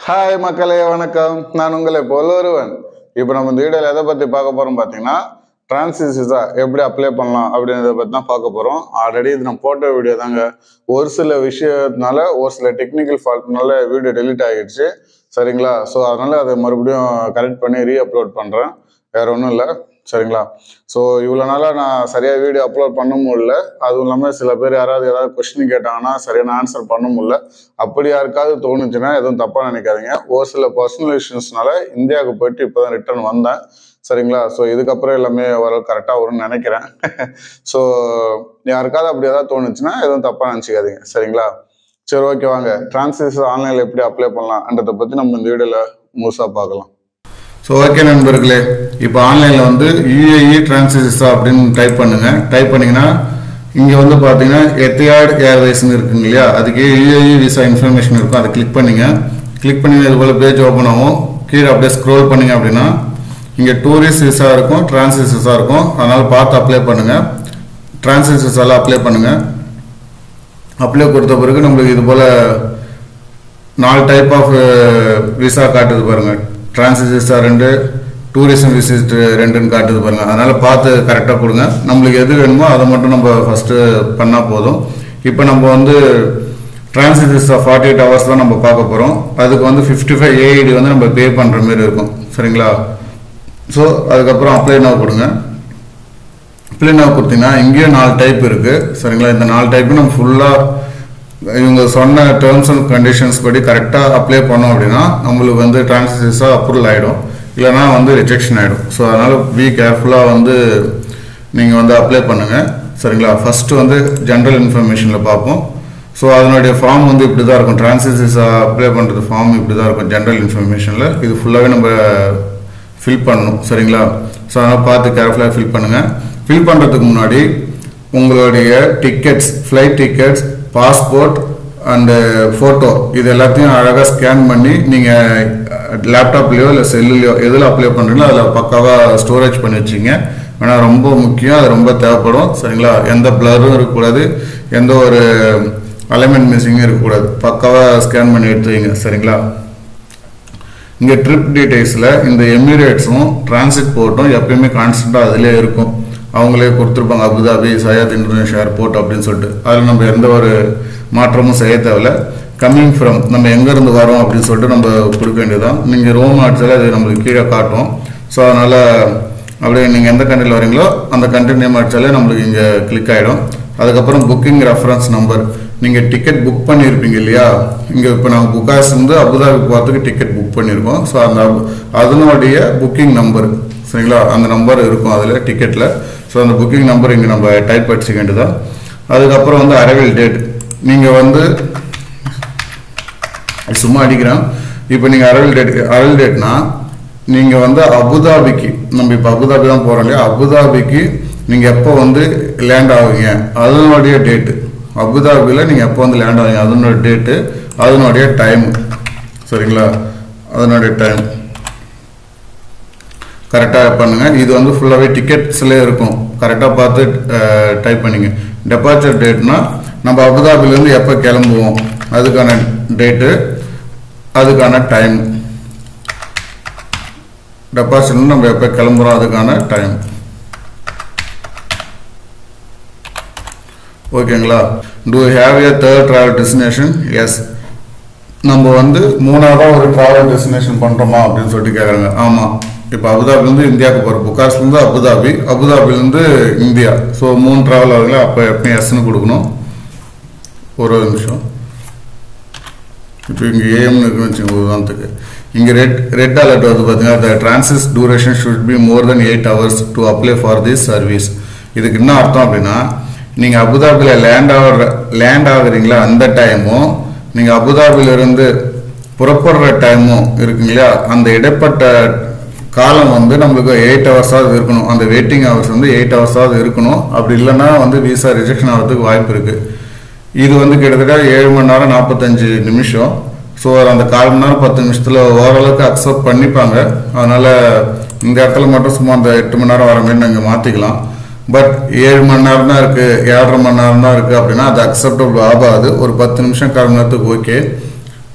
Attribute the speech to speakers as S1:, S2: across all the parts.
S1: hi மக்களே வணக்கம் நான் உங்களை போல ஒருவன் இப்போ நம்ம இந்த வீடியோவில் எதை பற்றி பார்க்க போகிறோம் பார்த்தீங்கன்னா டிரான்சிசிஸா எப்படி அப்ளை பண்ணலாம் அப்படின்றத பற்றி தான் பார்க்க போகிறோம் ஆல்ரெடி இது நான் போட்ட வீடியோ தாங்க ஒரு சில விஷயத்தினால ஒரு சில டெக்னிக்கல் ஃபால்ட்னால வீடியோ டெலீட் ஆகிடுச்சு சரிங்களா ஸோ அதனால் அதை மறுபடியும் கரெக்ட் பண்ணி ரீ அப்லோட் பண்ணுறேன் வேற ஒன்றும் இல்லை சரிங்களா ஸோ இவ்வளோ நாளாக நான் சரியாக வீடியோ அப்லோட் பண்ண முடியல அதுவும் இல்லாமல் சில பேர் யாராவது ஏதாவது கொஸ்டின் கேட்டாங்கன்னா சரியான ஆன்சர் பண்ண முடியல அப்படி யாருக்காவது தோணுச்சுன்னா எதுவும் தப்பாக நினைக்காதீங்க ஒரு சில பர்சனல் இஷ்யூஸ்னால இந்தியாவுக்கு போயிட்டு இப்போ தான் ரிட்டர்ன் வந்தேன் சரிங்களா ஸோ இதுக்கப்புறம் எல்லாமே ஓரளவு கரெக்டாக வரும்னு நினைக்கிறேன் ஸோ யாருக்காவது அப்படி ஏதாவது தோணுச்சுன்னா எதுவும் தப்பாக நினச்சிக்காதீங்க சரிங்களா சரி ஓகே வாங்க டிரான்ஸ்லேஷன் ஆன்லைனில் எப்படி அப்ளை பண்ணலாம்ன்றதை பற்றி நம்ம இந்த வீடியோவில் முழுசாக பார்க்கலாம்
S2: ஸோ ஓகே நண்பர்களே இப்போ ஆன்லைனில் வந்து யூஏஇ டிரான்சிஸா அப்படின்னு டைப் பண்ணுங்க டைப் பண்ணீங்கன்னா இங்கே வந்து பார்த்தீங்கன்னா எத்தியாட் ஏர்வேஸ்னு இருக்குங்க இல்லையா அதுக்கு யூஏஇ விசா இன்ஃபர்மேஷன் இருக்கும் அதை கிளிக் பண்ணீங்க கிளிக் பண்ணி இது போல் பேஜ் ஓப்பன் ஆகும் கீழே அப்படியே ஸ்க்ரோல் பண்ணீங்க அப்படின்னா இங்கே டூரிஸ்ட் விசா இருக்கும் டிரான்சிட் விசா இருக்கும் அதனால் பார்த்து அப்ளை பண்ணுங்கள் டிரான்சிட் விசாவில் அப்ளை பண்ணுங்கள் அப்ளை கொடுத்த பிறகு நம்மளுக்கு இது போல் நாலு டைப் ஆஃப் விசா காட்டுது பாருங்க டிரான்சிட் விசா ரெண்டு டூரிசம் விசிட் ரெண்டுன்னு காட்டுது பாருங்க அதனால பார்த்து கரெக்டாக கொடுங்க நம்மளுக்கு எது வேணுமோ அதை மட்டும் நம்ம ஃபர்ஸ்ட் பண்ணால் போதும் இப்போ நம்ம வந்து transit visa forty eight hours தான் நம்ம பார்க்க போகிறோம் அதுக்கு வந்து ஃபிஃப்டி ஃபைவ் ஏஐடி வந்து நம்ம பே பண்ணுற மாதிரி இருக்கும் சரிங்களா ஸோ அதுக்கப்புறம் அப்ளை நவ் கொடுங்க அப்ளை நவ் கொடுத்தீங்கன்னா இங்கேயும் நாலு டைப் இருக்குது சரிங்களா இந்த நாலு டைப்பு நம்ம ஃபுல்லாக இவங்க சொன்ன டேர்ம்ஸ் அண்ட் கண்டிஷன்ஸ் படி கரெக்டாக அப்ளை பண்ணோம் அப்படின்னா நம்மளுக்கு வந்து டிரான்ஸ்லேஷாக அப்ரூவல் ஆகிடும் இல்லைனா வந்து ரிஜெக்ஷன் ஆகிடும் ஸோ அதனால் பி கேர்ஃபுல்லாக வந்து நீங்கள் வந்து அப்ளை பண்ணுங்கள் சரிங்களா ஃபஸ்ட்டு வந்து ஜென்ரல் இன்ஃபர்மேஷனில் பார்ப்போம் ஸோ அதனுடைய ஃபார்ம் வந்து இப்படி தான் இருக்கும் டிரான்ஸ்லேஷா அப்ளை பண்ணுறது ஃபார்ம் இப்படி தான் இருக்கும் ஜென்ரல் இன்ஃபர்மேஷனில் இது ஃபுல்லாகவே நம்ம ஃபில் பண்ணணும் சரிங்களா ஸோ அதனால் பார்த்து கேர்ஃபுல்லாக ஃபில் பண்ணுங்கள் ஃபில் பண்ணுறதுக்கு முன்னாடி உங்களுடைய tickets flight tickets passport and photo இது எல்லாத்தையும் அழகாக ஸ்கேன் பண்ணி நீங்கள் லேப்டாப்லேயோ இல்லை செல்லுலையோ எதில் அப்ளை பண்ணுறீங்களோ அதில் பக்காவாக ஸ்டோரேஜ் பண்ணி வச்சிங்க ஏன்னா ரொம்ப முக்கியம் அது ரொம்ப தேவைப்படும் சரிங்களா எந்த பிளரும் இருக்கக்கூடாது எந்த ஒரு அலைமெண்ட் மிஸ்ஸிங்கும் இருக்கக்கூடாது பக்காவாக ஸ்கேன் பண்ணி எடுத்து வைங்க சரிங்களா இங்கே ட்ரிப் டீடைல்ஸில் இந்த எமிரேட்ஸும் டிரான்சிட் போர்ட்டும் எப்பயுமே கான்ஸ்டண்ட்டாக அதிலே இருக்கும் அவங்களே கொடுத்துருப்பாங்க அபுதாபி சையத் இன்டர்நேஷனல் ஏர்போர்ட் அப்படின்னு சொல்லிட்டு அதில் நம்ம எந்த ஒரு மாற்றமும் செய்ய தேவையில்ல கம்மிங் ஃப்ரம் நம்ம எங்கேருந்து வரோம் அப்படின்னு சொல்லிட்டு நம்ம கொடுக்க வேண்டியதான் நீங்கள் ரோம் ஆட்ஸில் அது நம்மளுக்கு கீழே காட்டும் ஸோ அதனால் அப்படியே நீங்கள் எந்த கண்ட்ரியில் வரீங்களோ அந்த கண்ட்ரி நேம் அடித்தாலே நம்மளுக்கு இங்கே கிளிக் ஆகிடும் அதுக்கப்புறம் புக்கிங் ரெஃபரன்ஸ் நம்பர் நீங்கள் டிக்கெட் புக் பண்ணியிருப்பீங்க இல்லையா இங்கே இப்போ நாங்கள் புக்காஸ் வந்து அபுதாபி போகிறதுக்கு டிக்கெட் புக் பண்ணியிருக்கோம் ஸோ அந்த அதனுடைய புக்கிங் நம்பர் சரிங்களா அந்த நம்பர் இருக்கும் அதில் டிக்கெட்டில் ஸோ அந்த புக்கிங் நம்பர் இங்கே நம்ம டைப் அடிச்சுக்க வேண்டியதான் அதுக்கப்புறம் வந்து அரைவல் டேட் நீங்கள் வந்து சும்மா அடிக்கிறேன் இப்போ நீங்கள் அரைவல் டேட் அரைவல் டேட்னா நீங்கள் வந்து அபுதாபிக்கு நம்ம இப்போ அபுதாபி தான் போகிறோம் இல்லையா அபுதாபிக்கு நீங்கள் எப்போ வந்து லேண்ட் ஆகுவீங்க அதனுடைய டேட்டு அபுதாபியில் நீங்கள் எப்போ வந்து லேண்ட் ஆகுவீங்க அதனுடைய டேட்டு அதனுடைய டைம் சரிங்களா அதனுடைய டைம் கரெக்டாக பண்ணுங்கள் இது வந்து ஃபுல்லாகவே டிக்கெட்ஸ்லேயே இருக்கும் கரெக்டாக பார்த்து டைப் பண்ணிங்க டெபார்ச்சர் டேட்னா நம்ம அபுதாபிலேருந்து எப்போ கிளம்புவோம் அதுக்கான டேட்டு அதுக்கான டைம் டெபாசிட் நம்ம எப்போ கிளம்புறோம் அதுக்கான டைம் ஓகேங்களா to have a third travel destination yes நம்ம வந்து மூணாவதாக ஒரு ட்ராவல் டெஸ்டினேஷன் பண்ணுறோமா அப்படின்னு சொல்லிட்டு கேட்குறாங்க ஆமாம் இப்போ அபுதாபிலேருந்து இந்தியாவுக்கு போகிற புகார்ஸ்லேருந்து அபுதாபி அபுதாபிலேருந்து இந்தியா ஸோ மூணு ட்ராவல் ஆகுதுல அப்போ எப்பயும் எஸ்ன்னு கொடுக்கணும் ஒரு நிமிஷம் இப்போ இங்கே ஏஎம்னு இருக்குன்னு வச்சுக்கோங்க உதாரணத்துக்கு இங்கே ரெட் ரெட் அலர்ட் வந்து பார்த்தீங்கன்னா the transit duration should be more than eight hours to apply for this service இதுக்கு என்ன அர்த்தம் அப்படின்னா நீங்கள் அபுதாபியில் லேண்ட் ஆகிற லேண்ட் ஆகுறீங்களா அந்த டைமும் நீங்கள் அபுதாபியிலிருந்து புறப்படுற டைமும் இருக்குங்களா அந்த இடைப்பட்ட காலம் வந்து நம்மளுக்கு எயிட் ஹவர்ஸாவது இருக்கணும் அந்த வெயிட்டிங் ஹவர்ஸ் வந்து எயிட் ஹவர்ஸாவது இருக்கணும் அப்படி இல்லைன்னா வந்து விசா ரிஜெக்ஷன் ஆகிறதுக்கு வாய்ப்பு இருக்குது இது வந்து கிட்டத்தட்ட ஏழு மணி நேரம் நாற்பத்தஞ்சு நிமிஷம் ஸோ அந்த கால் மணி நேரம் பத்து நிமிஷத்தில் ஓரளவுக்கு அக்செப்ட் பண்ணிப்பாங்க அதனால் இந்த இடத்துல மட்டும் சும்மா அந்த எட்டு மணி நேரம் வர மாதிரி நாங்கள் மாற்றிக்கலாம் பட் ஏழு மணி நேரம் தான் இருக்குது ஏழரை மணி நேரம் தான் இருக்குது அப்படின்னா அது அக்செப்டபிள் ஆகாது ஒரு பத்து நிமிஷம் கால் மணி நேரத்துக்கு ஓகே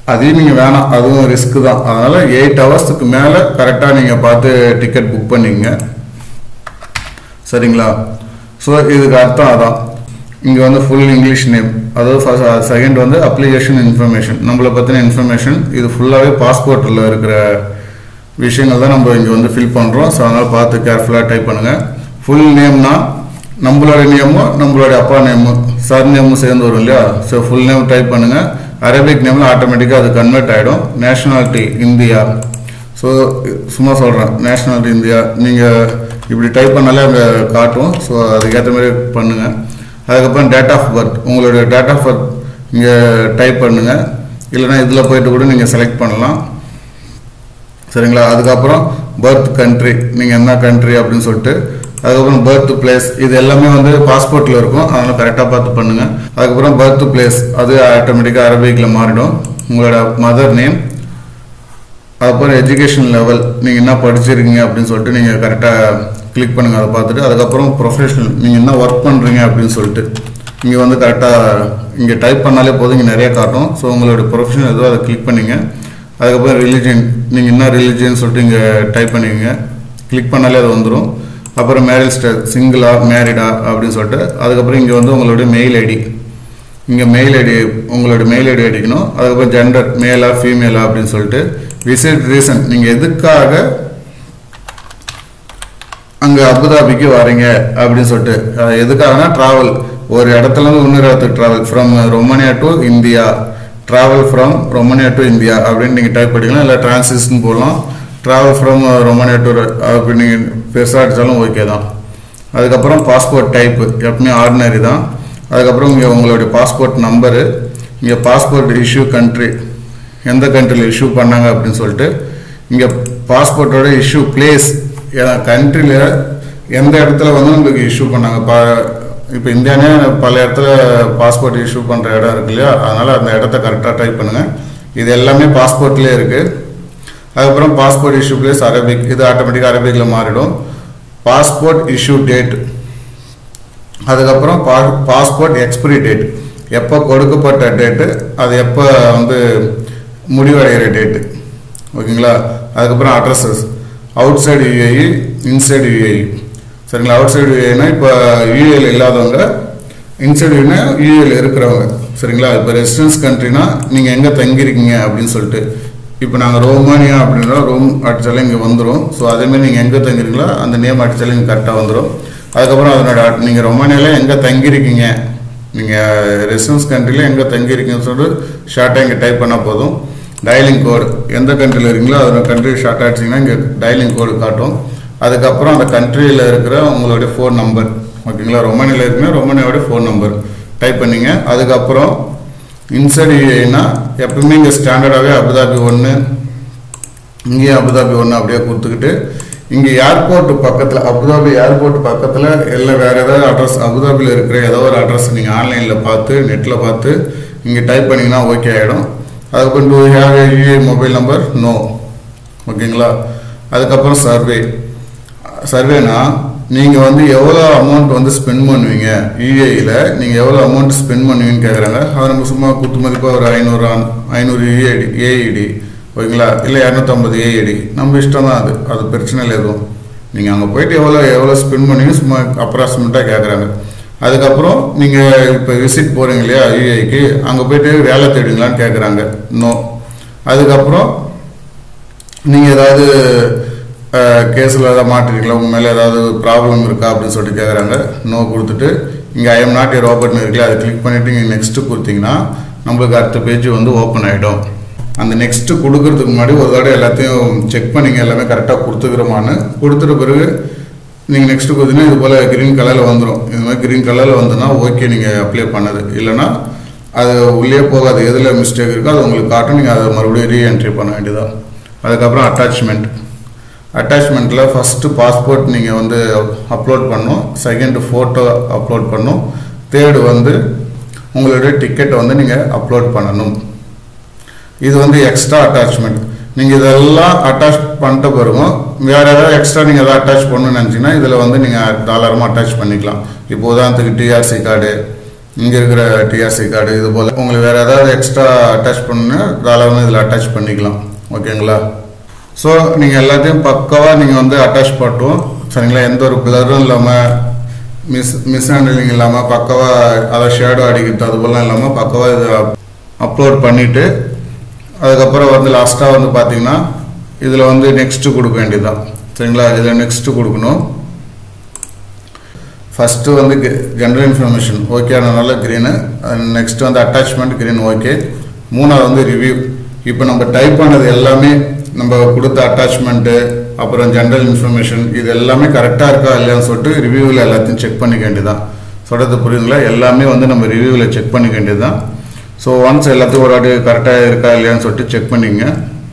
S2: அதையும் நீங்கள் வேணாம் அதுவும் ரிஸ்க் தான் அதனால் எயிட் ஹவர்ஸுக்கு மேலே கரெக்டாக நீங்கள் பார்த்து டிக்கெட் புக் பண்ணிங்க சரிங்களா ஸோ இதுக்கு அர்த்தம் அதான் இங்கே வந்து ஃபுல் இங்கிலீஷ் நேம் அதாவது ஃபர்ஸ்ட் செகண்ட் வந்து அப்ளிகேஷன் இன்ஃபர்மேஷன் நம்மளை பற்றின இன்ஃபர்மேஷன் இது ஃபுல்லாகவே பாஸ்போர்ட்டில் இருக்கிற விஷயங்கள் தான் நம்ம இங்கே வந்து ஃபில் பண்ணுறோம் ஸோ அதனால் பார்த்து கேர்ஃபுல்லாக டைப் பண்ணுங்கள் ஃபுல் நேம்னா நம்மளோட நேமும் நம்மளோட அப்பா நேமும் சார் நேமும் சேர்ந்து வரும் இல்லையா ஸோ ஃபுல் நேம் டைப் பண்ணுங்கள் அரபிக் நேமில் ஆட்டோமேட்டிக்காக அது கன்வெர்ட் ஆகிடும் நேஷ்னாலிட்டி இந்தியா ஸோ சும்மா சொல்கிறேன் நேஷ்னாலிட்டி இந்தியா நீங்கள் இப்படி டைப் பண்ணாலே அங்கே காட்டும் ஸோ அதுக்கேற்ற மாதிரி பண்ணுங்கள் அதுக்கப்புறம் டேட் ஆஃப் பர்த் உங்களுடைய டேட் ஆஃப் பர்த் இங்கே டைப் பண்ணுங்கள் இல்லைனா இதில் போயிட்டு கூட நீங்கள் செலக்ட் பண்ணலாம் சரிங்களா அதுக்கப்புறம் பர்த் கண்ட்ரி நீங்கள் என்ன கண்ட்ரி அப்படின்னு சொல்லிட்டு அதுக்கப்புறம் பர்த் பிளேஸ் இது எல்லாமே வந்து பாஸ்போர்ட்டில் இருக்கும் அதனால் கரெக்டாக பார்த்து பண்ணுங்கள் அதுக்கப்புறம் பர்த் பிளேஸ் அது ஆட்டோமேட்டிக்காக அரபிக்கில் மாறிடும் உங்களோட மதர் நேம் அதுக்கப்புறம் எஜுகேஷன் லெவல் நீங்கள் என்ன படிச்சிருக்கீங்க அப்படின்னு சொல்லிட்டு நீங்கள் கரெக்டாக கிளிக் பண்ணுங்கள் அதை பார்த்துட்டு அதுக்கப்புறம் ப்ரொஃபஷனல் நீங்கள் என்ன ஒர்க் பண்ணுறீங்க அப்படின்னு சொல்லிட்டு இங்கே வந்து கரெக்டாக இங்கே டைப் பண்ணாலே போதும் இங்கே நிறைய காட்டும் ஸோ உங்களோட ப்ரொஃபஷனல் எதுவோ அதை கிளிக் பண்ணிங்க அதுக்கப்புறம் ரிலிஜன் நீங்கள் என்ன ரிலிஜன் சொல்லிட்டு இங்கே டைப் பண்ணிங்க கிளிக் பண்ணாலே அது வந்துடும் அப்புறம் மேரேஜ் ஸ்டேட் சிங்கிளா மேரிடா அப்படின்னு சொல்லிட்டு அதுக்கப்புறம் இங்கே வந்து உங்களுடைய மெயில் ஐடி இங்கே மெயில் ஐடி உங்களோட மெயில் ஐடி அடிக்கணும் அதுக்கப்புறம் ஜெண்டர் மேலா ஃபீமேலா அப்படின்னு சொல்லிட்டு விசிட் ரீசன் நீங்கள் எதுக்காக அங்கே அபுதாபிக்கு வரீங்க அப்படின்னு சொல்லிட்டு அது எதுக்காகனா ட்ராவல் ஒரு இடத்துல இருந்து இன்னொரு இடத்துக்கு travel from Romania to India travel from Romania to India அப்படின்னு நீங்கள் டைப் பண்ணிக்கலாம் இல்லை டிரான்சிஷன் போடலாம் ட்ராவல் ஃப்ரம் ரொமானியா டு அப்படி நீங்கள் பெருசாக அடித்தாலும் ஓகே தான் அதுக்கப்புறம் பாஸ்போர்ட் டைப்பு எப்பவுமே ஆர்டினரி தான் அதுக்கப்புறம் இங்கே உங்களுடைய பாஸ்போர்ட் நம்பரு இங்கே பாஸ்போர்ட் இஷ்யூ கண்ட்ரி எந்த கண்ட்ரியில் இஷ்யூ பண்ணாங்க அப்படின்னு சொல்லிட்டு இங்கே பாஸ்போர்ட்டோட இஷ்யூ பிளேஸ் கண்ட்ரியில் எந்த இடத்துல வந்து உங்களுக்கு இஷ்யூ பண்ணாங்க பா இப்போ இந்தியானே பல இடத்துல பாஸ்போர்ட் இஷ்யூ பண்ணுற இடம் இருக்கு இல்லையா அதனால் அந்த இடத்த கரெக்டாக டைப் பண்ணுங்கள் இது எல்லாமே பாஸ்போர்ட்லேயே இருக்குது அதுக்கப்புறம் பாஸ்போர்ட் இஷ்யூ பிளேஸ் அரபிக் இது ஆட்டோமேட்டிக்காக அரபிக்கில் மாறிடும் பாஸ்போர்ட் இஷ்யூ டேட் அதுக்கப்புறம் பா பாஸ்போர்ட் எக்ஸ்பிரி டேட் எப்போ கொடுக்கப்பட்ட டேட்டு அது எப்போ வந்து முடிவடைகிற டேட்டு ஓகேங்களா அதுக்கப்புறம் addresses outside UAE inside UAE சரிங்களா அவுட் சைடு யூஏனா இப்போ யூஏல இல்லாதவங்க இன்சைடு யூனா யூஏல இருக்கிறவங்க சரிங்களா இப்போ ரெசிடென்ஸ் கண்ட்ரினா நீங்கள் எங்கே தங்கியிருக்கீங்க அப்படின்னு சொல்லிட்டு இப்போ நாங்கள் ரோமானியா அப்படின்னா ரோம் அடித்தாலே இங்கே வந்துடும் ஸோ அதேமாதிரி நீங்கள் எங்கே தங்கிருக்கீங்களோ அந்த நேம் அடித்தாலே இங்கே கரெக்டாக வந்துடும் அதுக்கப்புறம் அதனோட நீங்கள் ரொமானியாவில் எங்கே தங்கியிருக்கீங்க நீங்கள் ரெசிடென்ஸ் கண்ட்ரியில் எங்கே தங்கியிருக்கீங்கன்னு சொல்லிட்டு ஷார்ட்டாக இங்கே டைப் பண்ணால் போதும் டயலிங் கோடு எந்த கண்ட்ரியில் இருக்கீங்களோ அதோட கண்ட்ரி ஷார்ட் ஆகிடுச்சிங்கன்னா இங்கே டயலிங் கோடு காட்டும் அதுக்கப்புறம் அந்த கண்ட்ரியில் இருக்கிற உங்களுடைய ஃபோன் நம்பர் ஓகேங்களா ரொமானியாவில் இருக்குன்னா ரொமானியாவோட ஃபோன் நம்பர் டைப் பண்ணிங்க அதுக்கப்புறம் இன்சைடு யூஏனா எப்பவுமே இங்கே ஸ்டாண்டர்டாகவே அபுதாபி ஒன்று இங்கேயும் அபுதாபி ஒன்று அப்படியே கொடுத்துக்கிட்டு இங்கே ஏர்போர்ட் பக்கத்தில் அபுதாபி ஏர்போர்ட் பக்கத்தில் இல்லை வேறு ஏதாவது அட்ரஸ் அபுதாபியில் இருக்கிற ஏதோ ஒரு அட்ரஸ் நீங்கள் ஆன்லைனில் பார்த்து நெட்டில் பார்த்து இங்கே டைப் பண்ணிங்கன்னா ஓகே ஆகிடும் அதுக்கப்புறம் to have a UAE mobile number no ஓகேங்களா அதுக்கப்புறம் சர்வே சர்வேனா நீங்கள் வந்து எவ்வளோ அமௌண்ட் வந்து ஸ்பெண்ட் பண்ணுவீங்க யூஏயில் நீங்கள் எவ்வளோ அமௌண்ட் ஸ்பெண்ட் பண்ணுவீங்கன்னு கேட்குறாங்க அது நம்ம சும்மா குத்து மதிப்பாக ஒரு ஐநூறு ஐநூறு யூஏடி ஏஇடி ஓகேங்களா இல்லை இரநூத்தம்பது ஏஇடி நம்ம இஷ்டம் தான் அது அது பிரச்சனை இல்லை எதுவும் நீங்கள் அங்கே போயிட்டு எவ்வளோ எவ்வளோ ஸ்பெண்ட் பண்ணுவீங்க சும்மா அப்ராக்சிமேட்டாக கேட்குறாங்க அதுக்கப்புறம் நீங்கள் இப்போ விசிட் போகிறீங்க இல்லையா யூஏக்கு அங்கே போயிட்டு வேலை தேடுங்களான்னு கேட்குறாங்க நோ அதுக்கப்புறம் நீங்கள் ஏதாவது கேஸில் ஏதாவது மாட்டிருக்கீங்களா உங்கள் மேலே ஏதாவது ப்ராப்ளம் இருக்கா அப்படின்னு சொல்லிட்டு கேட்குறாங்க நோ கொடுத்துட்டு இங்கே ஐஎம் நாட் ஏ ரோபோட்னு இருக்குல்ல அதை கிளிக் பண்ணிவிட்டு இங்கே நெக்ஸ்ட்டு கொடுத்தீங்கன்னா நம்மளுக்கு அடுத்த பேஜ் வந்து ஓப்பன் ஆகிடும் அந்த நெக்ஸ்ட்டு கொடுக்கறதுக்கு முன்னாடி ஒரு தடவை எல்லாத்தையும் செக் பண்ணிங்க எல்லாமே கரெக்டாக கொடுத்துக்கிறோமான்னு கொடுத்துட்ட பிறகு நீங்கள் நெக்ஸ்ட்டு கொடுத்தீங்கன்னா இது போல் க்ரீன் கலரில் வந்துடும் இது மாதிரி க்ரீன் கலரில் வந்துன்னா ஓகே நீங்கள் அப்ளை பண்ணது இல்லைன்னா அது உள்ளே போகாது எதில் மிஸ்டேக் இருக்கோ அது உங்களுக்கு காட்டும் நீங்கள் அதை மறுபடியும் ரீஎன்ட்ரி பண்ண வேண்டியதான் அதுக்கப்புறம் அட்டாச்மெண்ட் அட்டாச்மெண்ட்டில் ஃபஸ்ட்டு பாஸ்போர்ட் நீங்கள் வந்து அப்லோட் பண்ணணும் செகண்ட் ஃபோட்டோ அப்லோட் பண்ணணும் தேர்டு வந்து உங்களுடைய டிக்கெட்டை வந்து நீங்கள் அப்லோட் பண்ணணும் இது வந்து எக்ஸ்ட்ரா அட்டாச்மெண்ட் நீங்கள் இதெல்லாம் அட்டாச் பண்ணிட்ட பிறகும் வேறு ஏதாவது எக்ஸ்ட்ரா நீங்கள் எதாவது அட்டாச் பண்ணணும்னு நினச்சிங்கன்னா இதில் வந்து நீங்கள் தாராளமாக அட்டாச் பண்ணிக்கலாம் இப்போ உதாரணத்துக்கு டிஆர்சி கார்டு இங்கே இருக்கிற டிஆர்சி கார்டு இது போல் உங்களுக்கு வேறு ஏதாவது எக்ஸ்ட்ரா அட்டாச் பண்ணு தாராளமாக இதில் அட்டாச் பண்ணிக்கலாம் ஓகேங்களா ஸோ நீங்கள் எல்லாத்தையும் பக்காவாக நீங்கள் வந்து அட்டாச் பண்ணுவோம் சரிங்களா எந்த ஒரு பிளரும் இல்லாமல் மிஸ் மிஸ் ஹேண்டலிங் இல்லாமல் பக்காவாக அதை ஷேடோ அடிக்கிறது அது போலாம் இல்லாமல் பக்காவாக இதை அப்லோட் பண்ணிவிட்டு அதுக்கப்புறம் வந்து லாஸ்ட்டாக வந்து பார்த்தீங்கன்னா இதில் வந்து நெக்ஸ்ட்டு கொடுக்க வேண்டியதுதான் சரிங்களா இதில் நெக்ஸ்ட்டு கொடுக்கணும் ஃபஸ்ட்டு வந்து ஜென்ரல் இன்ஃபர்மேஷன் ஓகே ஆனதுனால க்ரீனு நெக்ஸ்ட் வந்து அட்டாச்மெண்ட் க்ரீன் ஓகே மூணாவது வந்து ரிவ்யூ இப்போ நம்ம டைப் பண்ணது எல்லாமே நம்ம கொடுத்த அட்டாச்மெண்ட்டு அப்புறம் ஜென்ரல் இன்ஃபர்மேஷன் இது எல்லாமே கரெக்டாக இருக்கா இல்லையான்னு சொல்லிட்டு ரிவ்யூவில் எல்லாத்தையும் செக் பண்ணிக்க வேண்டியதான் சொல்கிறது புரியுதுங்களா எல்லாமே வந்து நம்ம ரிவ்யூவில் செக் பண்ணிக்க வேண்டியதுதான் ஸோ ஒன்ஸ் எல்லாத்தையும் ஒரு வாட்டி கரெக்டாக இருக்கா இல்லையான்னு சொல்லிட்டு செக் பண்ணிங்க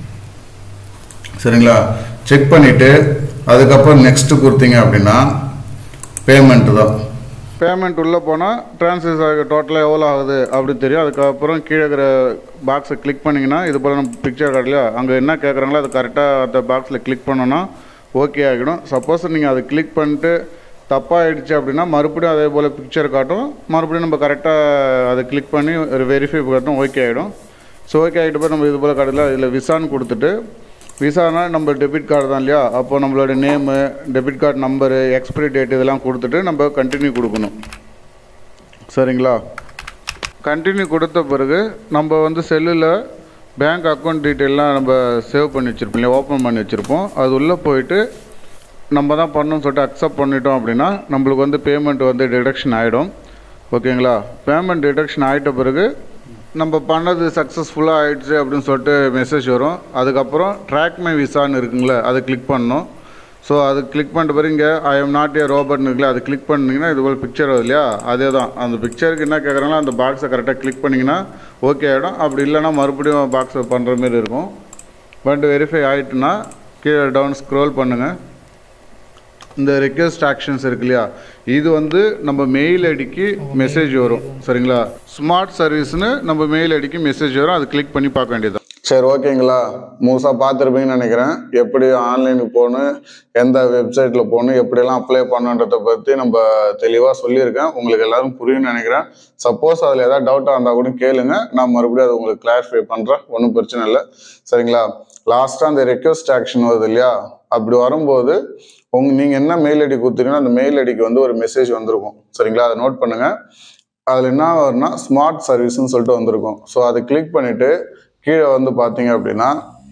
S2: சரிங்களா செக் பண்ணிவிட்டு அதுக்கப்புறம் நெக்ஸ்ட்டு கொடுத்தீங்க அப்படின்னா பேமெண்ட்டு தான்
S1: பேமெண்ட் உள்ளே போனால் ட்ரான்ஸ்ஃபர் ஆக டோட்டலாக எவ்வளோ ஆகுது அப்படி தெரியும் அதுக்கப்புறம் கீழே இருக்கிற பாக்ஸை கிளிக் பண்ணிங்கன்னா இது போல் நம்ம பிக்சர் கார்டுலையா அங்கே என்ன கேட்குறாங்களோ அது கரெக்டாக அந்த பாக்ஸில் கிளிக் பண்ணோன்னா ஓகே ஆகிடும் சப்போஸ் நீங்கள் அதை கிளிக் பண்ணிட்டு தப்பாகிடுச்சு அப்படின்னா மறுபடியும் அதே போல் பிக்சர் காட்டும் மறுபடியும் நம்ம கரெக்டாக அதை கிளிக் பண்ணி ஒரு வெரிஃபை காட்டும் ஓகே ஆகிடும் ஸோ ஓகே ஆகிட்டு போய் நம்ம இது போல் கார்டில் இதில் விசான்னு கொடுத்துட்டு விசானா நம்ம டெபிட் கார்டு தான் இல்லையா அப்போ நம்மளோட name debit card number expiry date இதெல்லாம் கொடுத்துட்டு நம்ம கண்டினியூ கொடுக்கணும் சரிங்களா கண்டினியூ கொடுத்த பிறகு நம்ம வந்து செல்லில் பேங்க் அக்கௌண்ட் டீட்டெயிலாம் நம்ம சேவ் பண்ணி வச்சுருப்போம் இல்லையா ஓப்பன் பண்ணி வச்சுருப்போம் அது உள்ளே போயிட்டு நம்ம தான் பண்ணணும்னு சொல்லிட்டு அக்செப்ட் பண்ணிட்டோம் அப்படின்னா நம்மளுக்கு வந்து பேமெண்ட் வந்து டிடக்ஷன் ஆகிடும் ஓகேங்களா பேமெண்ட் டிடக்ஷன் ஆகிட்ட பிறகு நம்ம பண்ணது சக்ஸஸ்ஃபுல்லாக ஆயிடுச்சு அப்படின்னு சொல்லிட்டு மெசேஜ் வரும் அதுக்கப்புறம் ட்ராக் மை விசான்னு இருக்குங்களே அதை கிளிக் பண்ணணும் ஸோ அது கிளிக் பண்ணிட்ட பிறகு இங்கே ஐ எம் நாட் ஏ ரோபோட்னு இருக்குல்ல அது கிளிக் பண்ணிங்கன்னா இது போல் பிக்சர் வருது இல்லையா அதே தான் அந்த பிக்சருக்கு என்ன கேட்குறாங்களோ அந்த பாக்ஸை கரெக்டாக கிளிக் பண்ணிங்கன்னா ஓகே ஆகிடும் அப்படி இல்லைன்னா மறுபடியும் பாக்ஸை பண்ணுற மாதிரி இருக்கும் பட் வெரிஃபை ஆகிட்டுனா கீழே டவுன் ஸ்க்ரோல் பண்ணுங்கள் இந்த ரெக்வஸ்ட் ஆக்ஷன்ஸ் இருக்கு இல்லையா இது வந்து நம்ம மெயில் ஐடிக்கு மெசேஜ் வரும் சரிங்களா ஸ்மார்ட் சர்வீஸ்னு நம்ம மெயில் ஐடிக்கு மெசேஜ் வரும் அது கிளிக் பண்ணி பார்க்க வேண்டியது சரி ஓகேங்களா முழுசாக பார்த்துருப்பீங்கன்னு நினைக்கிறேன் எப்படி ஆன்லைனுக்கு போகணும் எந்த வெப்சைட்டில் போகணும் எப்படியெல்லாம் அப்ளை பண்ணுன்றதை பற்றி நம்ம தெளிவாக சொல்லியிருக்கேன் உங்களுக்கு எல்லாரும் புரியும்னு நினைக்கிறேன் சப்போஸ் அதில் ஏதாவது டவுட்டாக இருந்தால் கூட கேளுங்க நான் மறுபடியும் அது உங்களுக்கு கிளாரிஃபை பண்ணுறேன் ஒன்றும் பிரச்சனை இல்லை சரிங்களா லாஸ்ட்டாக அந்த ரெக்வஸ்ட் ஆக்ஷன் வருது இல்லையா அப்படி வரும்போது உங்க நீங்கள் என்ன மெயில் ஐடி கொடுத்துருக்கீங்களோ அந்த மெயில் ஐடிக்கு வந்து ஒரு மெசேஜ் வந்திருக்கும் சரிங்களா அதை நோட் பண்ணுங்கள் அதில் என்ன வரும்னா ஸ்மார்ட் சர்வீஸ்னு சொல்லிட்டு வந்திருக்கும் ஸோ அதை கிளிக் பண்ணிவிட்டு கீழே வந்து பார்த்தீங்க அப்படின்னா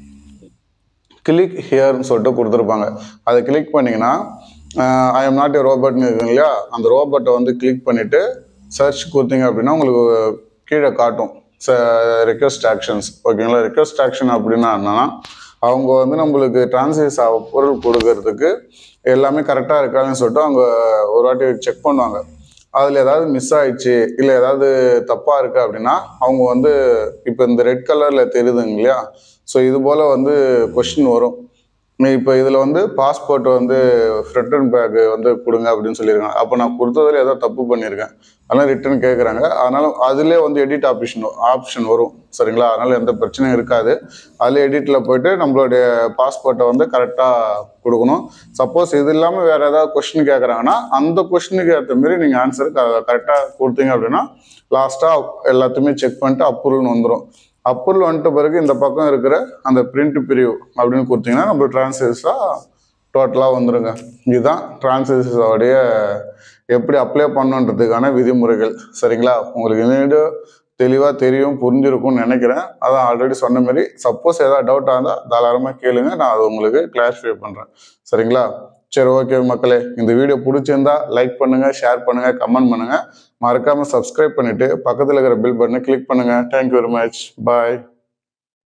S1: கிளிக் ஹியர்னு சொல்லிட்டு கொடுத்துருப்பாங்க அதை கிளிக் பண்ணிங்கன்னா ஐ எம் நாட் ஏ ரோபோட்னு இருக்கு இல்லையா அந்த ரோபோட்டை வந்து கிளிக் பண்ணிவிட்டு சர்ச் கொடுத்தீங்க அப்படின்னா உங்களுக்கு கீழே காட்டும் ரெக்வஸ்ட் ஆக்ஷன்ஸ் ஓகேங்களா ரெக்வஸ்ட் ஆக்ஷன் அப்படின்னா என்னன்னா அவங்க வந்து நம்மளுக்கு டிரான்ஸ்லேஸ் பொருள் கொடுக்கறதுக்கு எல்லாமே கரெக்டாக இருக்காதுன்னு சொல்லிட்டு அவங்க ஒரு வாட்டி செக் பண்ணுவாங்க அதில் ஏதாவது மிஸ் ஆயிடுச்சு இல்லை ஏதாவது தப்பாக இருக்குது அப்படின்னா அவங்க வந்து இப்போ இந்த ரெட் கலரில் தெரியுதுங்க இல்லையா ஸோ இது போல் வந்து கொஷின் வரும் இப்போ இதில் வந்து பாஸ்போர்ட் வந்து ஃப்ரண்ட் அண்ட் பேக் வந்து கொடுங்க அப்படின்னு சொல்லியிருக்காங்க அப்போ நான் கொடுத்ததில் ஏதோ தப்பு பண்ணியிருக்கேன் அதெல்லாம் ரிட்டர்ன் கேட்குறாங்க அதனால அதிலே வந்து எடிட் ஆப்ஷன் ஆப்ஷன் வரும் சரிங்களா அதனால எந்த பிரச்சனையும் இருக்காது அதில் எடிட்டில் போயிட்டு நம்மளுடைய பாஸ்போர்ட்டை வந்து கரெக்டாக கொடுக்கணும் சப்போஸ் இது இல்லாமல் வேறு ஏதாவது கொஸ்டின் கேட்குறாங்கன்னா அந்த கொஸ்டினுக்கு ஏற்ற மாரி நீங்கள் ஆன்சர் கரெக்டாக கொடுத்தீங்க அப்படின்னா லாஸ்ட்டாக எல்லாத்தையுமே செக் பண்ணிட்டு அப்ரூவல்னு வந்துடும் அப்ரூவல் வந்துட்ட பிறகு இந்த பக்கம் இருக்கிற அந்த பிரிண்ட் பிரிவு அப்படின்னு கொடுத்தீங்கன்னா நம்ம டிரான்ஸ்லேஷாக டோட்டலாக வந்துருங்க இதுதான் டிரான்ஸ்லேஷோடைய எப்படி அப்ளை பண்ணுன்றதுக்கான விதிமுறைகள் சரிங்களா உங்களுக்கு இந்த வீடியோ தெளிவாக தெரியும் புரிஞ்சிருக்கும்னு நினைக்கிறேன் அதான் ஆல்ரெடி சொன்ன மாதிரி சப்போஸ் ஏதாவது டவுட்டாக இருந்தால் தாராளமாக கேளுங்க நான் அது உங்களுக்கு கிளாரிஃபை பண்ணுறேன் சரிங்களா சரி ஓகே மக்களே இந்த வீடியோ பிடிச்சிருந்தா லைக் பண்ணுங்க ஷேர் பண்ணுங்க கமெண்ட் பண்ணுங்க மறக்காம சப்ஸ்கிரைப் பண்ணிட்டு பக்கத்தில் இருக்கிற பில் பட்டனை கிளிக் பண்ணுங்க தேங்க்யூ வெரி மச் பாய்